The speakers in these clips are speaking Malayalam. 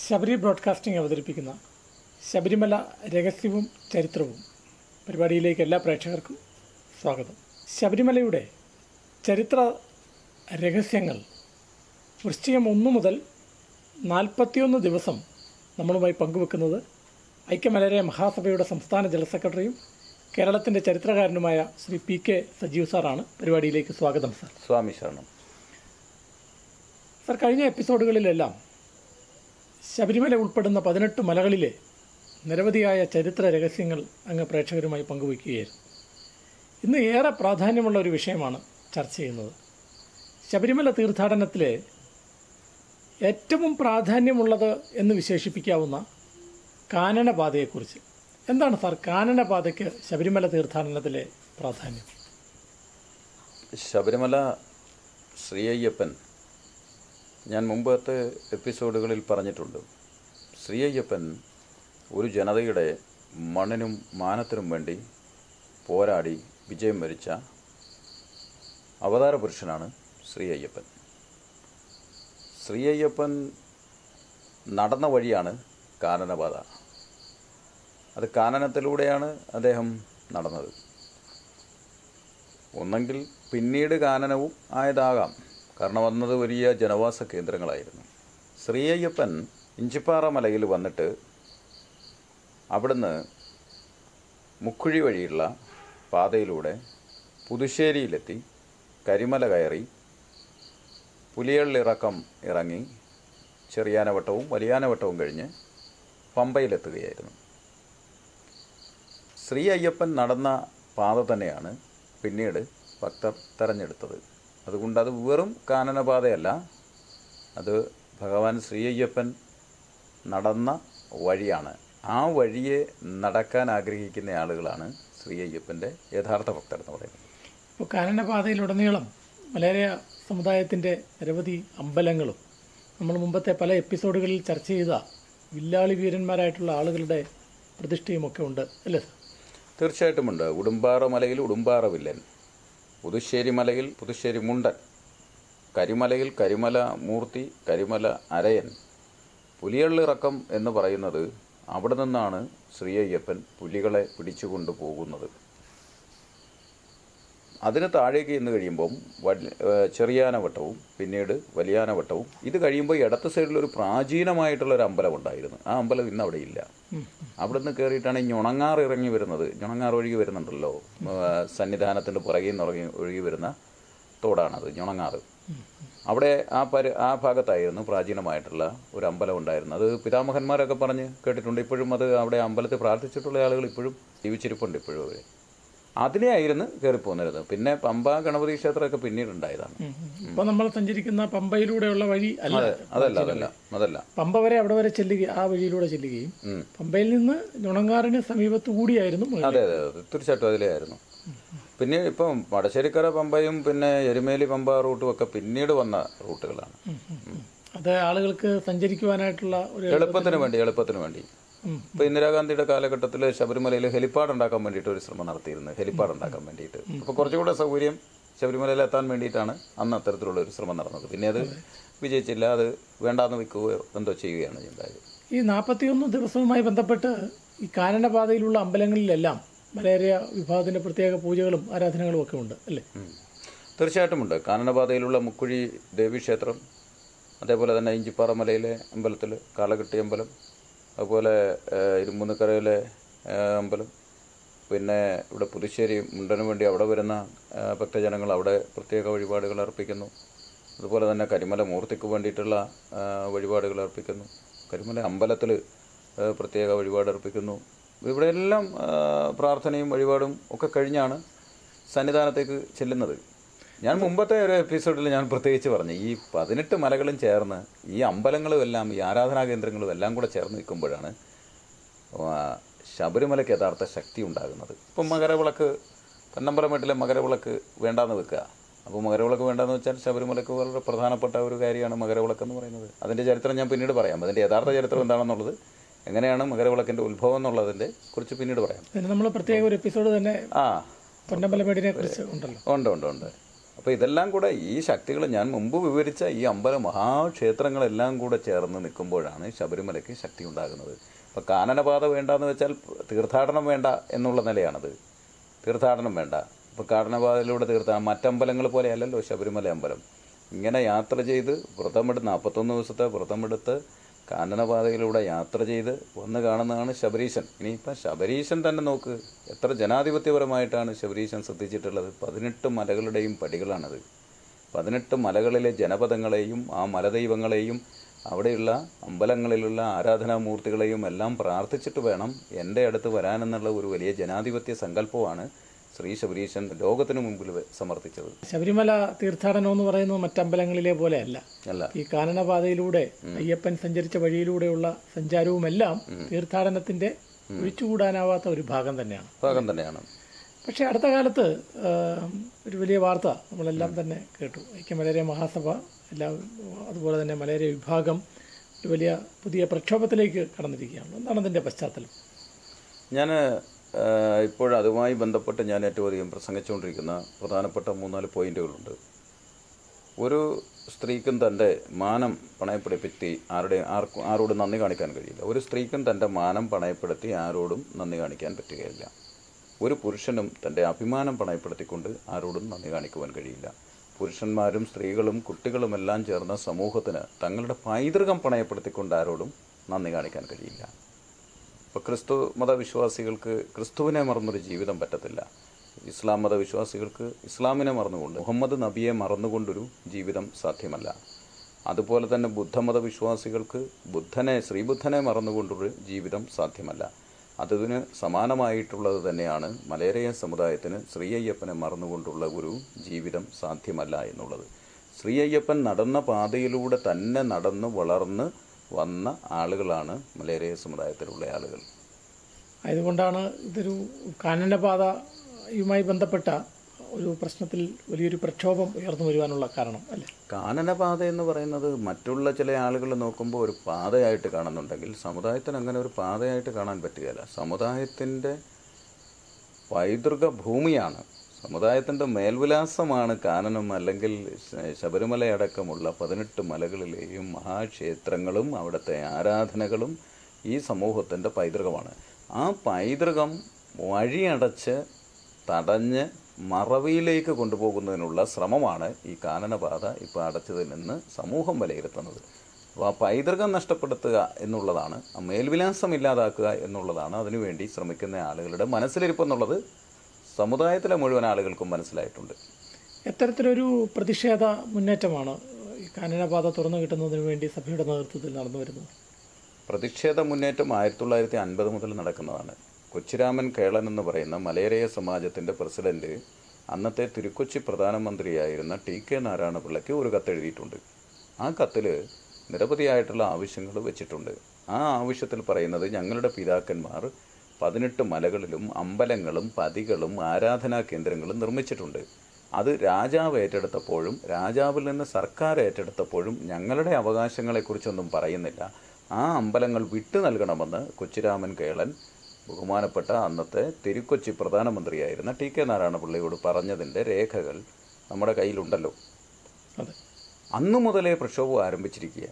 ശബരി ബ്രോഡ്കാസ്റ്റിംഗ് അവതരിപ്പിക്കുന്ന ശബരിമല രഹസ്യവും ചരിത്രവും പരിപാടിയിലേക്ക് എല്ലാ പ്രേക്ഷകർക്കും സ്വാഗതം ശബരിമലയുടെ ചരിത്ര രഹസ്യങ്ങൾ വൃശ്ചികം ഒന്ന് മുതൽ നാൽപ്പത്തിയൊന്ന് ദിവസം നമ്മളുമായി പങ്കുവെക്കുന്നത് ഐക്യമലരെ മഹാസഭയുടെ സംസ്ഥാന ജനറൽ സെക്രട്ടറിയും കേരളത്തിൻ്റെ ചരിത്രകാരനുമായ ശ്രീ പി കെ സജീവ് സാറാണ് പരിപാടിയിലേക്ക് സ്വാഗതം സാർ സ്വാമി ശരണം സർ കഴിഞ്ഞ എപ്പിസോഡുകളിലെല്ലാം ശബരിമല ഉൾപ്പെടുന്ന പതിനെട്ട് മലകളിലെ നിരവധിയായ ചരിത്ര രഹസ്യങ്ങൾ അങ്ങ് പ്രേക്ഷകരുമായി പങ്കുവയ്ക്കുകയായിരുന്നു ഇന്ന് ഏറെ പ്രാധാന്യമുള്ള ഒരു വിഷയമാണ് ചർച്ച ചെയ്യുന്നത് ശബരിമല തീർത്ഥാടനത്തിലെ ഏറ്റവും പ്രാധാന്യമുള്ളത് എന്ന് വിശേഷിപ്പിക്കാവുന്ന കാനനപാതയെക്കുറിച്ച് എന്താണ് സാർ കാനനപാതയ്ക്ക് ശബരിമല തീർത്ഥാടനത്തിലെ പ്രാധാന്യം ശബരിമല ശ്രീ അയ്യപ്പൻ ഞാൻ മുമ്പത്തെ എപ്പിസോഡുകളിൽ പറഞ്ഞിട്ടുണ്ട് ശ്രീ അയ്യപ്പൻ ഒരു ജനതയുടെ മണ്ണിനും മാനത്തിനും വേണ്ടി പോരാടി വിജയം വരിച്ച അവതാര പുരുഷനാണ് ശ്രീ അയ്യപ്പൻ ശ്രീ അയ്യപ്പൻ നടന്ന വഴിയാണ് കാനനപാത അത് കാനനത്തിലൂടെയാണ് അദ്ദേഹം നടന്നത് ഒന്നെങ്കിൽ പിന്നീട് കാനനവും ആയതാകാം കാരണം വന്നത് വലിയ ജനവാസ കേന്ദ്രങ്ങളായിരുന്നു ശ്രീ അയ്യപ്പൻ ഇഞ്ചിപ്പാറ മലയിൽ വന്നിട്ട് അവിടുന്ന് മുക്കുഴി വഴിയുള്ള പാതയിലൂടെ പുതുശ്ശേരിയിലെത്തി കരിമല കയറി പുലിയള്ളിറക്കം ഇറങ്ങി ചെറിയാനവട്ടവും വലിയാനവട്ടവും കഴിഞ്ഞ് പമ്പയിലെത്തുകയായിരുന്നു ശ്രീ അയ്യപ്പൻ നടന്ന പാത തന്നെയാണ് പിന്നീട് ഭക്തർ തെരഞ്ഞെടുത്തത് അതുകൊണ്ട് അത് വെറും കാനനപാതയല്ല അത് ഭഗവാൻ ശ്രീ അയ്യപ്പൻ നടന്ന വഴിയാണ് ആ വഴിയെ നടക്കാൻ ആഗ്രഹിക്കുന്ന ആളുകളാണ് ശ്രീ അയ്യപ്പൻ്റെ യഥാർത്ഥ ഭക്തർ എന്ന് പറയുന്നത് ഇപ്പോൾ കാനനപാതയിലുടനീളം മലേറിയ സമുദായത്തിൻ്റെ നിരവധി അമ്പലങ്ങളും നമ്മൾ മുമ്പത്തെ പല എപ്പിസോഡുകളിൽ ചർച്ച ചെയ്ത വില്ലാളി വീരന്മാരായിട്ടുള്ള ആളുകളുടെ പ്രതിഷ്ഠയുമൊക്കെ ഉണ്ട് അല്ലേ സാർ തീർച്ചയായിട്ടുമുണ്ട് ഉടുമ്പാറ മലയിൽ ഉടുമ്പാറ വില്ലൻ പുതുശ്ശേരി മലയിൽ പുതുശ്ശേരി മുണ്ടൻ കരിമലയിൽ കരിമല മൂർത്തി കരിമല അരയൻ പുലിയള്ളിറക്കം എന്ന് പറയുന്നത് അവിടെ നിന്നാണ് ശ്രീ അയ്യപ്പൻ പുലികളെ പിടിച്ചുകൊണ്ട് പോകുന്നത് അതിന് താഴേക്ക് ചെന്ന് കഴിയുമ്പം വല്- ഏഹ് ചെറിയാനവട്ടവും പിന്നീട് വലിയാനവട്ടവും ഇത് കഴിയുമ്പോൾ ഇടത്ത് സൈഡിൽ ഒരു പ്രാചീനമായിട്ടുള്ള ഒരു അമ്പലം ഉണ്ടായിരുന്നു ആ അമ്പലം ഇന്ന് അവിടെ ഇല്ല അവിടുന്ന് കയറിയിട്ടാണ് ഈ ഞുണങ്ങാർ ഇറങ്ങി വരുന്നത് ഞുണങ്ങാർ ഒഴുകി വരുന്നുണ്ടല്ലോ ഏഹ് സന്നിധാനത്തിൻ്റെ പുറകിൽ നിന്ന് ഇറങ്ങി ഒഴുകി വരുന്ന തോടാണത് ഞുണങ്ങാറ് അവിടെ ആ പരി ആ ഭാഗത്തായിരുന്നു പ്രാചീനമായിട്ടുള്ള ഒരു അമ്പലം ഉണ്ടായിരുന്നത് അത് പിതാമഹന്മാരൊക്കെ പറഞ്ഞ് കേട്ടിട്ടുണ്ട് ഇപ്പോഴും അത് അവിടെ അമ്പലത്തിൽ പ്രാർത്ഥിച്ചിട്ടുള്ള ആളുകൾ ഇപ്പോഴും ജീവിച്ചിരിപ്പുണ്ട് ഇപ്പോഴും അവർ അതിനെയായിരുന്നു കയറി പോന്നിരുന്നത് പിന്നെ പമ്പ ഗണപതി ക്ഷേത്രമൊക്കെ പിന്നീട് ഉണ്ടായതാണ് ഇപ്പോൾ നമ്മൾ സഞ്ചരിക്കുന്ന പമ്പയിലൂടെയുള്ള വഴി അല്ല അതല്ല അതല്ല അതല്ല പമ്പ വരെ അവിടെ വരെ ചെല്ലുക ആ വഴിയിലൂടെ ചെല്ലുകയും ഉം. പമ്പയിൽ നിന്ന് നുണങ്ങാറിന് സമീപത്ത് കൂടിയായിരുന്നു മുതൽ. അതെ അതെ അതെ തീർച്ചയായിട്ടും അതിലായിരുന്നു പിന്നെ ഇപ്പം വടശ്ശേരിക്കര പമ്പയും പിന്നെ എരുമേലി പമ്പ റൂട്ടും ഒക്കെ പിന്നീട് വന്ന റൂട്ടുകളാണ് അത് ആളുകൾക്ക് സഞ്ചരിക്കുവാനായിട്ടുള്ള ഒരു എളുപ്പത്തിന് വേണ്ടി എളുപ്പത്തിന് വേണ്ടി ഉം. ഇപ്പൊ ഇന്ദിരാഗാന്ധിയുടെ കാലഘട്ടത്തിൽ ശബരിമലയിൽ ഹെലിപ്പാഡ് ഉണ്ടാക്കാൻ വേണ്ടിയിട്ട് ഒരു ശ്രമം നടത്തിയിരുന്നു ഹെലിപ്പാഡ് ഉണ്ടാക്കാൻ വേണ്ടിയിട്ട് അപ്പൊ കുറച്ചുകൂടെ സൗകര്യം ശബരിമലയിൽ എത്താൻ വേണ്ടിയിട്ടാണ് അന്ന് അത്തരത്തിലുള്ള ഒരു ശ്രമം നടന്നത് പിന്നെ അത് വിജയിച്ചില്ല അത് വേണ്ടാന്ന് വെക്കുകയോ എന്തോ ചെയ്യുകയാണ് ഉണ്ടായത് ഈ നാൽപ്പത്തിയൊന്ന് ദിവസവുമായി ബന്ധപ്പെട്ട് ഈ കാനനപാതയിലുള്ള അമ്പലങ്ങളിലെല്ലാം മലേറിയ വിഭാഗത്തിന്റെ പ്രത്യേക പൂജകളും ആരാധനകളും ഒക്കെ ഉണ്ട് അല്ലേ ഉം. തീർച്ചയായിട്ടുമുണ്ട് കാനനപാതയിലുള്ള മുക്കുഴി ദേവീക്ഷേത്രം അതേപോലെ തന്നെ ഇഞ്ചിപ്പാറ മലയിലെ അമ്പലത്തിൽ കാളകെട്ടി അമ്പലം അതുപോലെ ഏഹ്, ഇരുമ്പുന്നക്കരയിലെ ഏഹ്, അമ്പലം പിന്നെ ഇവിടെ പുതുശ്ശേരി മുണ്ടന് വേണ്ടി അവിടെ വരുന്ന ഏഹ്, ഭക്തജനങ്ങൾ അവിടെ പ്രത്യേക വഴിപാടുകൾ അർപ്പിക്കുന്നു അതുപോലെ തന്നെ കരിമല മൂർത്തിക്ക് വേണ്ടിയിട്ടുള്ള ഏഹ്, വഴിപാടുകൾ അർപ്പിക്കുന്നു കരിമല അമ്പലത്തിൽ ഏഹ്, പ്രത്യേക വഴിപാട് അർപ്പിക്കുന്നു ഇവിടെയെല്ലാം ഏഹ്, പ്രാർത്ഥനയും വഴിപാടും ഒക്കെ കഴിഞ്ഞാണ് സന്നിധാനത്തേക്ക് ചെല്ലുന്നത് ഞാൻ മുമ്പത്തെ ഒരു എപ്പിസോഡിൽ ഞാൻ പ്രത്യേകിച്ച് പറഞ്ഞു ഈ പതിനെട്ട് മലകളും ചേർന്ന് ഈ അമ്പലങ്ങളും എല്ലാം ഈ ആരാധനാ കേന്ദ്രങ്ങളും എല്ലാം കൂടെ ചേർന്ന് നിൽക്കുമ്പോഴാണ് ആ, ശബരിമലയ്ക്ക് യഥാർത്ഥ ശക്തി ഉണ്ടാകുന്നത് ഇപ്പം മകരവിളക്ക് പന്നമ്പലമേട്ടിലെ മകരവിളക്ക് വേണ്ടാന്ന് വെക്കുക അപ്പോൾ മകരവിളക്ക് വേണ്ടാന്ന് വെച്ചാൽ ശബരിമലയ്ക്ക് വളരെ പ്രധാനപ്പെട്ട ഒരു കാര്യമാണ് മകരവിളക്ക് എന്ന് പറയുന്നത് അതിൻ്റെ ചരിത്രം ഞാൻ പിന്നീട് പറയാം അതിൻ്റെ യഥാർത്ഥ ചരിത്രം എന്താണെന്നുള്ളത് എങ്ങനെയാണ് മകരവിളക്കിൻ്റെ ഉത്ഭവം എന്നുള്ളതിൻ്റെ കുറിച്ച് പിന്നീട് പറയാം അതിന് നമ്മൾ പ്രത്യേക ഒരു എപ്പിസോഡ് തന്നെ ആ പൊന്നമ്പലമേടിനെ കുറിച്ച് ഉണ്ടല്ലോ ഉണ്ട് ഉണ്ട് ഉണ്ട് അപ്പോൾ ഇതെല്ലാം കൂടെ ഈ ശക്തികൾ ഞാൻ മുമ്പ് വിവരിച്ച ഈ അമ്പല മഹാക്ഷേത്രങ്ങളെല്ലാം കൂടെ ചേർന്ന് നിൽക്കുമ്പോഴാണ് ശബരിമലയ്ക്ക് ശക്തി ഉണ്ടാകുന്നത് അപ്പോൾ കാനനപാത വേണ്ടെന്ന് വെച്ചാൽ തീർത്ഥാടനം വേണ്ട എന്നുള്ള നിലയാണത് തീർത്ഥാടനം വേണ്ട ഇപ്പോൾ കാനനപാതയിലൂടെ തീർത്ഥാടനം മറ്റമ്പലങ്ങൾ പോലെയല്ലല്ലോ ശബരിമല അമ്പലം ഇങ്ങനെ യാത്ര ചെയ്ത് വ്രതമെടുത്ത് നാൽപ്പത്തൊന്ന് ദിവസത്തെ വ്രതമെടുത്ത് കാനനപാതയിലൂടെ യാത്ര ചെയ്ത് വന്ന് കാണുന്നതാണ് ശബരീശൻ ഇനിയിപ്പം ശബരീശൻ തന്നെ നോക്ക് എത്ര ജനാധിപത്യപരമായിട്ടാണ് ശബരീശൻ ശ്രദ്ധിച്ചിട്ടുള്ളത് പതിനെട്ട് മലകളുടെയും പടികളാണത് പതിനെട്ട് മലകളിലെ ജനപദങ്ങളെയും ആ മലദൈവങ്ങളെയും അവിടെയുള്ള അമ്പലങ്ങളിലുള്ള ആരാധനാമൂർത്തികളെയും എല്ലാം പ്രാർത്ഥിച്ചിട്ട് വേണം എൻ്റെ അടുത്ത് വരാനെന്നുള്ള ഒരു വലിയ ജനാധിപത്യ സങ്കല്പമാണ് ശ്രീ ശബരീശൻ ലോകത്തിനു മുമ്പിൽ വെ- സമർപ്പിച്ചത് ശബരിമല തീർത്ഥാടനം എന്ന് പറയുന്നത് മറ്റമ്പലങ്ങളിലെ പോലെയല്ല അല്ല ഈ കാനനപാതയിലൂടെ അയ്യപ്പൻ സഞ്ചരിച്ച വഴിയിലൂടെയുള്ള സഞ്ചാരവുമെല്ലാം തീർത്ഥാടനത്തിന്റെ ഒഴിച്ചുകൂടാനാവാത്ത ഒരു ഭാഗം തന്നെയാണ് ഭാഗം തന്നെയാണ് പക്ഷേ അടുത്ത കാലത്ത് ആ, ഒരു വലിയ വാർത്ത നമ്മളെല്ലാം തന്നെ കേട്ടു ഐക്യ മലേറിയ മഹാസഭ എല്ലാം അതുപോലെ തന്നെ മലേറിയ വിഭാഗം ഒരു വലിയ പുതിയ പ്രക്ഷോഭത്തിലേക്ക് കടന്നിരിക്കുകയാണ് എന്താണ് അതിന്റെ പശ്ചാത്തലം ഞാൻ ഇപ്പോൾ അതുമായി ബന്ധപ്പെട്ട് ഞാൻ ഏറ്റവും അധികം പ്രസംഗിച്ചുകൊണ്ടിരിക്കുന്ന പ്രധാനപ്പെട്ട മൂന്നാല് പോയിന്റുകളുണ്ട് ഒരു സ്ത്രീക്കും തൻ്റെ മാനം പണയപ്പെടുത്തി ആരുടെ ആർക്കും ആരോടും നന്ദി കാണിക്കാൻ കഴിയില്ല ഒരു സ്ത്രീക്കും തൻ്റെ മാനം പണയപ്പെടുത്തി ആരോടും നന്ദി കാണിക്കാൻ പറ്റുകയില്ല ഒരു പുരുഷനും തൻ്റെ അഭിമാനം പണയപ്പെടുത്തിക്കൊണ്ട് ആരോടും നന്ദി കാണിക്കുവാൻ കഴിയില്ല പുരുഷന്മാരും സ്ത്രീകളും കുട്ടികളുമെല്ലാം ചേർന്ന സമൂഹത്തിന് തങ്ങളുടെ പൈതൃകം പണയപ്പെടുത്തിക്കൊണ്ട് ആരോടും നന്ദി കാണിക്കാൻ കഴിയില്ല ഇപ്പോൾ ക്രിസ്തു മതവിശ്വാസികൾക്ക് ക്രിസ്തുവിനെ മറന്നൊരു ജീവിതം പറ്റത്തില്ല ഇസ്ലാം മതവിശ്വാസികൾക്ക് ഇസ്ലാമിനെ മറന്നുകൊണ്ട് മുഹമ്മദ് നബിയെ മറന്നുകൊണ്ടൊരു ജീവിതം സാധ്യമല്ല അതുപോലെ തന്നെ ബുദ്ധമത വിശ്വാസികൾക്ക് ബുദ്ധനെ ശ്രീബുദ്ധനെ മറന്നുകൊണ്ടൊരു ജീവിതം സാധ്യമല്ല അതിന് സമാനമായിട്ടുള്ളത് തന്നെയാണ് മലേറിയ സമുദായത്തിന് ശ്രീ അയ്യപ്പനെ മറന്നുകൊണ്ടുള്ള ഒരു ജീവിതം സാധ്യമല്ല എന്നുള്ളത് ശ്രീ അയ്യപ്പൻ നടന്ന പാതയിലൂടെ തന്നെ നടന്ന് വളർന്ന് വന്ന ആളുകളാണ് മലേറിയ സമുദായത്തിലുള്ള ആളുകൾ ആയതുകൊണ്ടാണ് ഇതൊരു കാനനപാതയുമായി ബന്ധപ്പെട്ട ഒരു പ്രശ്നത്തിൽ വലിയൊരു പ്രക്ഷോഭം ഉയർന്നു വരുവാനുള്ള കാരണം അല്ലേ കാനനപാത എന്ന് പറയുന്നത് മറ്റുള്ള ചില ആളുകൾ നോക്കുമ്പോൾ ഒരു പാതയായിട്ട് കാണുന്നുണ്ടെങ്കിൽ സമുദായത്തിന് അങ്ങനെ ഒരു പാതയായിട്ട് കാണാൻ പറ്റുകയില്ല സമുദായത്തിൻ്റെ പൈതൃക ഭൂമിയാണ് സമുദായത്തിൻ്റെ മേൽവിലാസമാണ് കാനനം അല്ലെങ്കിൽ ശ- ശബരിമലയടക്കമുള്ള പതിനെട്ട് മലകളിലെയും മഹാക്ഷേത്രങ്ങളും അവിടുത്തെ ആരാധനകളും ഈ സമൂഹത്തിൻ്റെ പൈതൃകമാണ് ആ പൈതൃകം വഴിയടച്ച് തടഞ്ഞ് മറവിയിലേക്ക് കൊണ്ടുപോകുന്നതിനുള്ള ശ്രമമാണ് ഈ കാനനപാത ഇപ്പോൾ അടച്ചതിൽ നിന്ന് സമൂഹം വിലയിരുത്തുന്നത് അപ്പോൾ ആ പൈതൃകം നഷ്ടപ്പെടുത്തുക എന്നുള്ളതാണ് ആ മേൽവിലാസം ഇല്ലാതാക്കുക എന്നുള്ളതാണ് അതിനുവേണ്ടി ശ്രമിക്കുന്ന ആളുകളുടെ മനസ്സിലിരിപ്പെന്നുള്ളത് സമുദായത്തിലെ മുഴുവൻ ആളുകൾക്കും മനസ്സിലായിട്ടുണ്ട് എത്തരത്തിലൊരു പ്രതിഷേധ മുന്നേറ്റമാണ് ഈ കാനനപാത തുറന്നു കിട്ടുന്നതിന് വേണ്ടി സഭയുടെ നേതൃത്വത്തിൽ നടന്നു വരുന്നത് പ്രതിഷേധ മുന്നേറ്റം ആയിരത്തി തൊള്ളായിരത്തി അൻപത് മുതൽ നടക്കുന്നതാണ് കൊച്ചിരാമൻ കേളൻ എന്ന് പറയുന്ന മലയരയ സമാജത്തിൻ്റെ പ്രസിഡന്റ് അന്നത്തെ തിരുക്കൊച്ചി പ്രധാനമന്ത്രിയായിരുന്ന ടി കെ നാരായണപിള്ളയ്ക്ക് ഒരു കത്തെഴുതിയിട്ടുണ്ട് ആ കത്തിൽ നിരവധിയായിട്ടുള്ള ആവശ്യങ്ങൾ വെച്ചിട്ടുണ്ട് ആ ആവശ്യത്തിൽ പറയുന്നത് ഞങ്ങളുടെ പിതാക്കന്മാർ പതിനെട്ട് മലകളിലും അമ്പലങ്ങളും പതികളും ആരാധനാ കേന്ദ്രങ്ങളും നിർമ്മിച്ചിട്ടുണ്ട് അത് രാജാവ് ഏറ്റെടുത്തപ്പോഴും രാജാവിൽ നിന്ന് സർക്കാർ ഏറ്റെടുത്തപ്പോഴും ഞങ്ങളുടെ അവകാശങ്ങളെക്കുറിച്ചൊന്നും പറയുന്നില്ല ആ അമ്പലങ്ങൾ വിട്ടു നൽകണമെന്ന് കൊച്ചിരാമൻ കേളൻ ബഹുമാനപ്പെട്ട അന്നത്തെ തിരുക്കൊച്ചി പ്രധാനമന്ത്രിയായിരുന്ന ടി കെ നാരായണപിള്ളയോട് പറഞ്ഞതിൻ്റെ രേഖകൾ നമ്മുടെ കയ്യിലുണ്ടല്ലോ അതെ അന്നു മുതലേ പ്രക്ഷോഭം ആരംഭിച്ചിരിക്കുക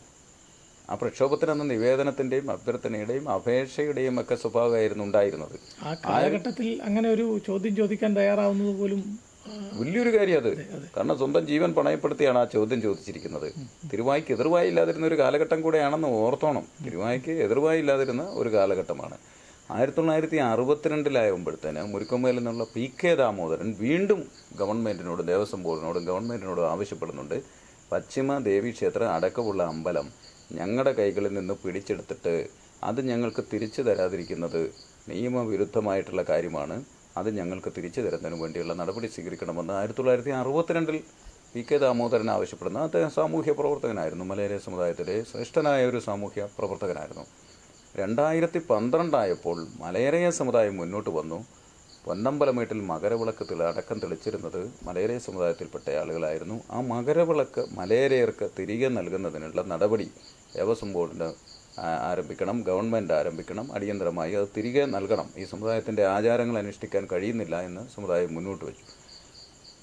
ആ പ്രക്ഷോഭത്തിന് അന്ന് നിവേദനത്തിൻ്റെയും അഭ്യർത്ഥനയുടെയും അപേക്ഷയുടെയും ഒക്കെ സ്വഭാവമായിരുന്നു ഉണ്ടായിരുന്നത് ആ കാലഘട്ടത്തിൽ അങ്ങനെ ഒരു ചോദ്യം ചോദിക്കാൻ തയ്യാറാവുന്നത് പോലും ആ, വലിയൊരു കാര്യം അത് കാരണം സ്വന്തം ജീവൻ പണയപ്പെടുത്തിയാണ് ആ ചോദ്യം ചോദിച്ചിരിക്കുന്നത് തിരുവായ്ക്ക് എതിർവായി ഇല്ലാതിരുന്ന ഒരു കാലഘട്ടം കൂടെയാണെന്ന് ഓർത്തോണം തിരുവായ്ക്ക് എതിർവായി ഇല്ലാതിരുന്ന ഒരു കാലഘട്ടമാണ് ആയിരത്തി തൊള്ളായിരത്തി അറുപത്തിരണ്ടിലാകുമ്പോഴത്തേന് മുരുക്കമ്മയിൽ നിന്നുള്ള പി കെ ദാമോദരൻ വീണ്ടും ഗവൺമെന്റിനോട് ദേവസ്വം ബോർഡിനോടും ഗവൺമെന്റിനോടും ആവശ്യപ്പെടുന്നുണ്ട് പശ്ചിമ ദേവീക്ഷേത്ര അടക്കമുള്ള അമ്പലം ഞങ്ങളുടെ കൈകളിൽ നിന്ന് പിടിച്ചെടുത്തിട്ട് അത് ഞങ്ങൾക്ക് തിരിച്ചു തരാതിരിക്കുന്നത് നിയമവിരുദ്ധമായിട്ടുള്ള കാര്യമാണ് അത് ഞങ്ങൾക്ക് തിരിച്ചു തരുന്നതിന് വേണ്ടിയുള്ള നടപടി സ്വീകരിക്കണമെന്ന് ആയിരത്തി തൊള്ളായിരത്തി അറുപത്തിരണ്ടിൽ പി കെ ദാമോദരൻ ആവശ്യപ്പെടുന്നു അദ്ദേഹം സാമൂഹ്യ പ്രവർത്തകനായിരുന്നു മലയാളി സമുദായത്തിലെ ശ്രേഷ്ഠനായ ഒരു സാമൂഹ്യ പ്രവർത്തകനായിരുന്നു രണ്ടായിരത്തി പന്ത്രണ്ടായപ്പോൾ മലയരയ സമുദായം മുന്നോട്ട് വന്നു പൊന്നമ്പലമേട്ടിൽ മകരവിളക്ക് തെളി അടക്കം തെളിച്ചിരുന്നത് മലയരയ സമുദായത്തിൽപ്പെട്ട ആളുകളായിരുന്നു ആ മകരവിളക്ക് മലയരയർക്ക് തിരികെ നൽകുന്നതിനുള്ള നടപടി ദേവസ്വം ബോർഡിന് ആ- ആരംഭിക്കണം ഗവൺമെൻറ് ആരംഭിക്കണം അടിയന്തരമായി അത് തിരികെ നൽകണം ഈ സമുദായത്തിൻ്റെ ആചാരങ്ങൾ അനുഷ്ഠിക്കാൻ കഴിയുന്നില്ല എന്ന് സമുദായം മുന്നോട്ട് വെച്ചു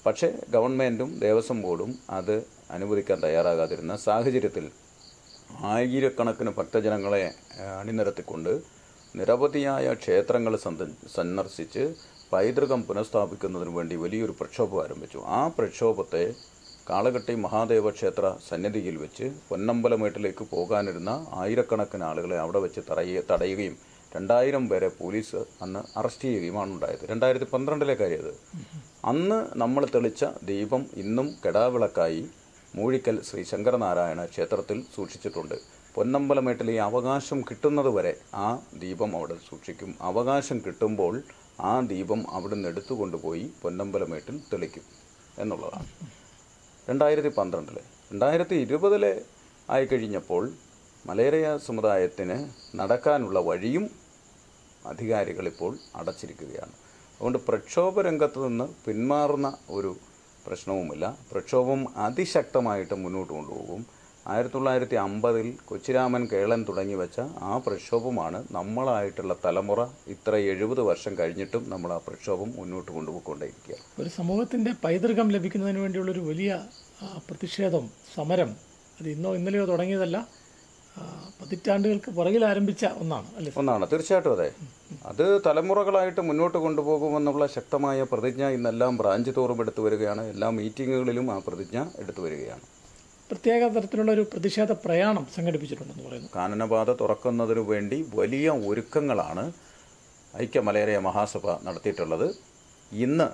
പക്ഷേ ഗവൺമെൻറ്റും ദേവസ്വം ബോർഡും അത് അനുവദിക്കാൻ തയ്യാറാകാതിരുന്ന സാഹചര്യത്തിൽ ആയിരക്കണക്കിന് ഭക്തജനങ്ങളെ ഏഹ്, അണിനിരത്തിക്കൊണ്ട് നിരവധിയായ ക്ഷേത്രങ്ങൾ സന്ദ സന്ദർശിച്ച് പൈതൃകം പുനഃസ്ഥാപിക്കുന്നതിന് വേണ്ടി വലിയൊരു പ്രക്ഷോഭം ആരംഭിച്ചു ആ പ്രക്ഷോഭത്തെ കാളകെട്ടി മഹാദേവ ക്ഷേത്ര സന്നിധിയിൽ വെച്ച് പൊന്നമ്പലമേട്ടിലേക്ക് പോകാനിരുന്ന ആയിരക്കണക്കിന് ആളുകളെ അവിടെ വെച്ച് തടയ തടയുകയും രണ്ടായിരം പേരെ പോലീസ് അന്ന് അറസ്റ്റ് ചെയ്യുകയുമാണ് ഉണ്ടായത് രണ്ടായിരത്തി പന്ത്രണ്ടിലെ കാര്യം അത് അന്ന് നമ്മൾ തെളിച്ച ദീപം ഇന്നും കെടാവിളക്കായി മൂഴിക്കൽ ശ്രീ ശങ്കരനാരായണ ക്ഷേത്രത്തിൽ സൂക്ഷിച്ചിട്ടുണ്ട് പൊന്നമ്പലമേട്ടിൽ ഈ അവകാശം കിട്ടുന്നത് വരെ ആ ദീപം അവിടെ സൂക്ഷിക്കും അവകാശം കിട്ടുമ്പോൾ ആ ദീപം അവിടുന്ന് എടുത്തു കൊണ്ടുപോയി പൊന്നമ്പലമേട്ടിൽ തെളിക്കും എന്നുള്ളതാണ് രണ്ടായിരത്തി പന്ത്രണ്ടില് രണ്ടായിരത്തി ഇരുപതിലെ ആയിക്കഴിഞ്ഞപ്പോൾ മലേറിയ സമുദായത്തിന് നടക്കാനുള്ള വഴിയും അധികാരികൾ ഇപ്പോൾ അടച്ചിരിക്കുകയാണ് അതുകൊണ്ട് പ്രക്ഷോഭ രംഗത്ത് നിന്ന് പിന്മാറുന്ന ഒരു പ്രശ്നവുമില്ല പ്രക്ഷോഭം അതിശക്തമായിട്ട് മുന്നോട്ട് കൊണ്ടുപോകും ആയിരത്തി തൊള്ളായിരത്തി അമ്പതിൽ കൊച്ചിരാമൻ കേളൻ തുടങ്ങി വെച്ച ആ പ്രക്ഷോഭമാണ് നമ്മളായിട്ടുള്ള തലമുറ ഇത്ര എഴുപത് വർഷം കഴിഞ്ഞിട്ടും നമ്മൾ ആ പ്രക്ഷോഭം മുന്നോട്ട് കൊണ്ടുപോയിക്കൊണ്ടേയിരിക്കുക ഒരു സമൂഹത്തിന്റെ പൈതൃകം ലഭിക്കുന്നതിന് വേണ്ടിയുള്ളൊരു വലിയ ആ, പ്രതിഷേധം സമരം അത് ഇന്നോ ഇന്നലെയോ തുടങ്ങിയതല്ല ആ, പതിറ്റാണ്ടുകൾക്ക് പുറകിൽ ആരംഭിച്ച ഒന്നാണ് അല്ലേ ഒന്നാണ് തീർച്ചയായിട്ടും അതെ അത് തലമുറകളായിട്ട് മുന്നോട്ട് കൊണ്ടുപോകുമെന്നുള്ള ശക്തമായ പ്രതിജ്ഞ ഇന്നെല്ലാം ബ്രാഞ്ച് തോറും എടുത്തു വരികയാണ് എല്ലാ മീറ്റിങ്ങുകളിലും ആ പ്രതിജ്ഞ എടുത്തു വരികയാണ് പ്രത്യേക തരത്തിലുള്ള ഒരു പ്രതിഷേധ പ്രയാണം സംഘടിപ്പിച്ചിട്ടുണ്ടെന്ന് പറയുന്നു കാനനപാത തുറക്കുന്നതിനു വേണ്ടി വലിയ ഒരുക്കങ്ങളാണ് ഐക്യ മലയറിയ മഹാസഭ നടത്തിയിട്ടുള്ളത് ഇന്ന്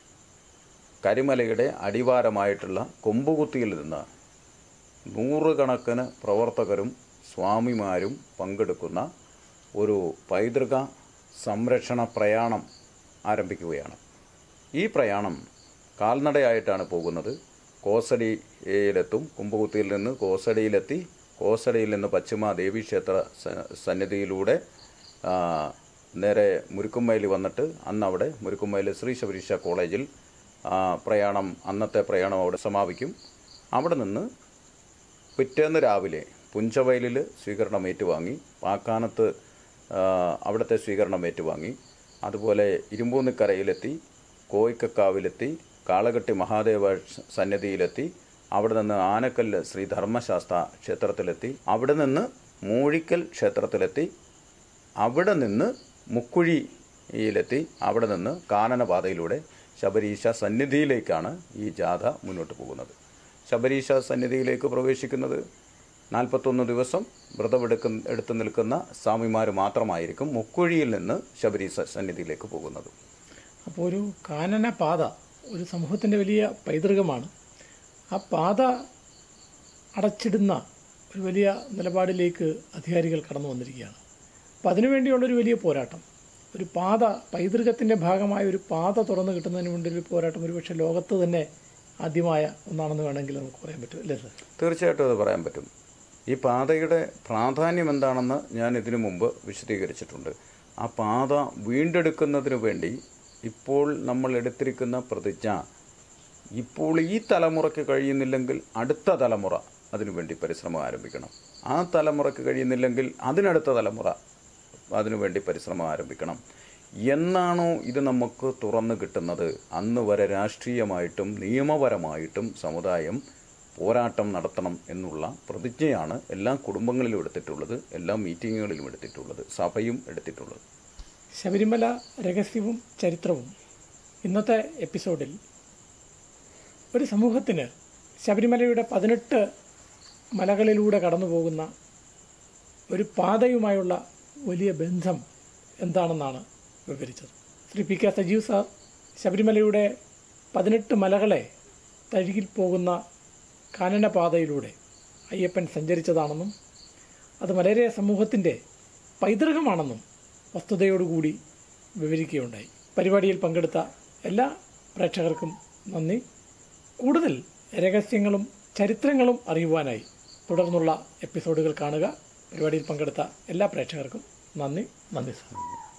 കരിമലയുടെ അടിവാരമായിട്ടുള്ള കൊമ്പുകുത്തിയിൽ നിന്ന് നൂറുകണക്കിന് പ്രവർത്തകരും സ്വാമിമാരും പങ്കെടുക്കുന്ന ഒരു പൈതൃക സംരക്ഷണ പ്രയാണം ആരംഭിക്കുകയാണ് ഈ പ്രയാണം കാൽനടയായിട്ടാണ് പോകുന്നത് കോസടിയിലെത്തും കുമ്പകുത്തിയിൽ നിന്ന് കോസടിയിലെത്തി കോസടിയിൽ നിന്ന് പശ്ചിമ ദേവീക്ഷേത്ര സ- സന്നിധിയിലൂടെ ആ, നേരെ മുരുക്കുമ്മയിൽ വന്നിട്ട് അന്ന് അവിടെ മുരുക്കുമ്മയിൽ ശ്രീ ശബരീഷ കോളേജിൽ ആ, പ്രയാണം അന്നത്തെ പ്രയാണം അവിടെ സമാപിക്കും അവിടെ നിന്ന് പിറ്റേന്ന് രാവിലെ പുഞ്ചവയലിൽ സ്വീകരണം ഏറ്റുവാങ്ങി പാക്കാനത്ത് ആ, അവിടുത്തെ സ്വീകരണം ഏറ്റുവാങ്ങി അതുപോലെ ഇരുമ്പൂന്നിക്കരയിലെത്തി കോയിക്കക്കാവിലെത്തി കാളകെട്ടി മഹാദേവ ക്ഷ- സന്നിധിയിലെത്തി അവിടെ നിന്ന് ആനക്കല്ല് ശ്രീ ധർമ്മശാസ്ത്ര ക്ഷേത്രത്തിലെത്തി അവിടെ നിന്ന് മൂഴിക്കൽ ക്ഷേത്രത്തിലെത്തി അവിടെ നിന്ന് മുക്കുഴിയിലെത്തി അവിടെ നിന്ന് കാനനപാതയിലൂടെ ശബരീശ സന്നിധിയിലേക്കാണ് ഈ ജാഥ മുന്നോട്ട് പോകുന്നത് ശബരീശ സന്നിധിയിലേക്ക് പ്രവേശിക്കുന്നത് നാൽപ്പത്തൊന്ന് ദിവസം വ്രതമെടുക്ക എടുത്തു നിൽക്കുന്ന സ്വാമിമാർ മാത്രമായിരിക്കും മുക്കുഴിയിൽ നിന്ന് ശബരീശ സന്നിധിയിലേക്ക് പോകുന്നത് അപ്പോൾ ഒരു കാനന പാത ഒരു സമൂഹത്തിൻ്റെ വലിയ പൈതൃകമാണ് ആ പാത അടച്ചിടുന്ന ഒരു വലിയ നിലപാടിലേക്ക് അധികാരികൾ കടന്നു വന്നിരിക്കുകയാണ് അപ്പം അതിനുവേണ്ടിയുള്ളൊരു വലിയ പോരാട്ടം ഒരു പാത പൈതൃകത്തിൻ്റെ ഭാഗമായ ഒരു പാത തുറന്നു കിട്ടുന്നതിന് വേണ്ടി ഒരു പോരാട്ടം ഒരുപക്ഷെ ലോകത്ത് തന്നെ ആദ്യമായ ഒന്നാണെന്ന് വേണമെങ്കിൽ നമുക്ക് പറയാൻ പറ്റും അല്ലേ സാർ തീർച്ചയായിട്ടും അത് പറയാൻ പറ്റും ഈ പാതയുടെ പ്രാധാന്യം എന്താണെന്ന് ഞാൻ ഇതിനു മുമ്പ് വിശദീകരിച്ചിട്ടുണ്ട് ആ പാത വീണ്ടെടുക്കുന്നതിന് വേണ്ടി ഇപ്പോൾ നമ്മൾ എടുത്തിരിക്കുന്ന പ്രതിജ്ഞ ഇപ്പോൾ ഈ തലമുറയ്ക്ക് കഴിയുന്നില്ലെങ്കിൽ അടുത്ത തലമുറ അതിനുവേണ്ടി പരിശ്രമം ആരംഭിക്കണം ആ തലമുറയ്ക്ക് കഴിയുന്നില്ലെങ്കിൽ അതിനടുത്ത തലമുറ അതിനുവേണ്ടി പരിശ്രമം ആരംഭിക്കണം എന്നാണോ ഇത് നമുക്ക് തുറന്നു കിട്ടുന്നത് അന്ന് വരെ രാഷ്ട്രീയമായിട്ടും നിയമപരമായിട്ടും സമുദായം പോരാട്ടം നടത്തണം എന്നുള്ള പ്രതിജ്ഞയാണ് എല്ലാ കുടുംബങ്ങളിലും എടുത്തിട്ടുള്ളത് എല്ലാ മീറ്റിങ്ങുകളിലും എടുത്തിട്ടുള്ളത് സഭയും എടുത്തിട്ടുള്ളത് ശബരിമല രഹസ്യവും ചരിത്രവും ഇന്നത്തെ എപ്പിസോഡിൽ ഒരു സമൂഹത്തിന് ശബരിമലയുടെ പതിനെട്ട് മലകളിലൂടെ കടന്നു പോകുന്ന ഒരു പാതയുമായുള്ള വലിയ ബന്ധം എന്താണെന്നാണ് വിവരിച്ചത് Shri P K Sajeev sir ശബരിമലയുടെ പതിനെട്ട് മലകളെ തഴുകിൽ പോകുന്ന കാനനപാതയിലൂടെ അയ്യപ്പൻ സഞ്ചരിച്ചതാണെന്നും അത് മലേറിയ സമൂഹത്തിൻ്റെ പൈതൃകമാണെന്നും വസ്തുതയോടുകൂടി വിവരിക്കുകയുണ്ടായി പരിപാടിയിൽ പങ്കെടുത്ത എല്ലാ പ്രേക്ഷകർക്കും നന്ദി കൂടുതൽ രഹസ്യങ്ങളും ചരിത്രങ്ങളും അറിയുവാനായി തുടർന്നുള്ള എപ്പിസോഡുകൾ കാണുക പരിപാടിയിൽ പങ്കെടുത്ത എല്ലാ പ്രേക്ഷകർക്കും നന്ദി നന്ദി സാർ